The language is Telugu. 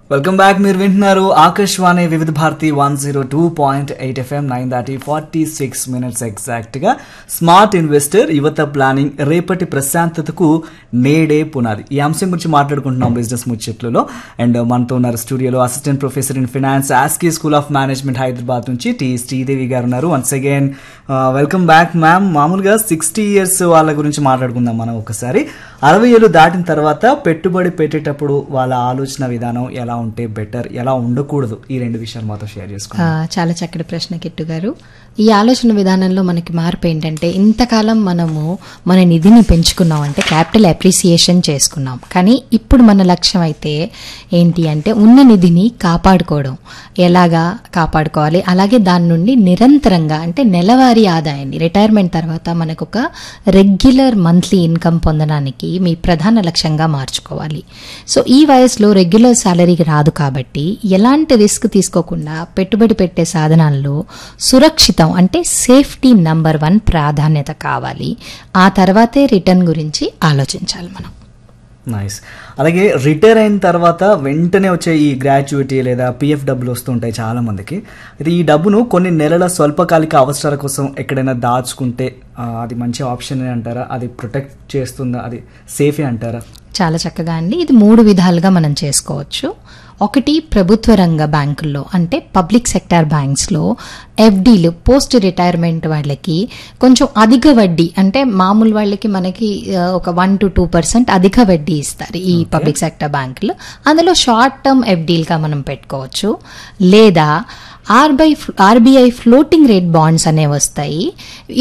వెల్కమ్ బ్యాక్ మీరు వింటున్నారు Akashvani Vividh Bharati one zero two point eight FM nine దాటి ఫార్టీ సిక్స్ మినిట్స్ ఎగ్జాక్ట్ గా స్మార్ట్ ఇన్వెస్టర్ యువత ప్లానింగ్ రేపటి ప్రశాంతతకు నేడే పునాది ఈ అంశం గురించి మాట్లాడుకుంటున్నాం బిజినెస్ ముచ్చట్లలో అండ్ మనతో ఉన్నారు స్టూడియోలో assistant professor in finance ASCI school of management Hyderabad నుంచి టి శ్రీదేవి గారు ఉన్నారు once again welcome back ma'am మామూలుగా సిక్స్టీ ఇయర్స్ వాళ్ళ గురించి మాట్లాడుకుందాం మనం ఒకసారి అరవై ఏళ్ళు దాటిన తర్వాత పెట్టుబడి పెట్టేటప్పుడు వాళ్ళ ఆలోచన విధానం ఎలా ఉంటే బెటర్ ఎలా ఉండకూడదు ఈ రెండు విషయాలు మాతో షేర్ ఆ, చేసుకుంటాం చాలా చక్కటి ప్రశ్న కిట్టు గారు ఈ ఆలోచన విధానంలో మనకి మార్పు ఏంటంటే ఇంతకాలం మనము మన నిధిని పెంచుకున్నాం అంటే క్యాపిటల్ అప్రిసియేషన్ చేసుకున్నాం కానీ ఇప్పుడు మన లక్ష్యం అయితే ఏంటి అంటే ఉన్న నిధిని కాపాడుకోవడం ఎలాగా కాపాడుకోవాలి అలాగే దాని నుండి నిరంతరంగా అంటే నెలవారీ ఆదాయాన్ని రిటైర్మెంట్ తర్వాత మనకు ఒక రెగ్యులర్ మంత్లీ ఇన్కమ్ పొందడానికి మీ ప్రధాన లక్ష్యంగా మార్చుకోవాలి సో ఈ వయసులో రెగ్యులర్ శాలరీకి రాదు కాబట్టి ఎలాంటి రిస్క్ తీసుకోకుండా పెట్టుబడి పెట్టే సాధనాల్లో సురక్షితం అంటే సేఫ్టీ నంబర్ వన్ ప్రాధాన్యత కావాలి ఆ తర్వాతే రిటర్న్ గురించి ఆలోచించాలి మనం నైస్ అలాగే రిటైర్ అయిన తర్వాత వెంటనే వచ్చే ఈ గ్రాడ్యుయేటీ లేదా పిఎఫ్ డబ్బులు వస్తుంటాయి చాలా మందికి అయితే ఈ డబ్బును కొన్ని నెలల స్వల్పకాలిక అవసరాల కోసం ఎక్కడైనా దాచుకుంటే ఆ, అది మంచి ఆప్షన్ అంటారా అది ప్రొటెక్ట్ చేస్తుందా అది సేఫే అంటారా చాలా చక్కగా అండి ఇది మూడు విధాలుగా మనం చేసుకోవచ్చు ఒకటి ప్రభుత్వ రంగ బ్యాంకుల్లో అంటే పబ్లిక్ సెక్టార్ బ్యాంక్స్లో ఎఫ్డీలు పోస్ట్ రిటైర్మెంట్ వాళ్ళకి కొంచెం అధిక వడ్డీ అంటే మామూలు వాళ్ళకి మనకి ఆ, ఒక వన్ టు టూ పర్సెంట్ అధిక వడ్డీ ఇస్తారు ఈ పబ్లిక్ సెక్టర్ బ్యాంకులు అందులో షార్ట్ టర్మ్ ఎఫ్డీలుగా మనం పెట్టుకోవచ్చు లేదా ఆర్బై ఆర్బీఐ ఫ్లోటింగ్ రేట్ బాండ్స్ అనేవి వస్తాయి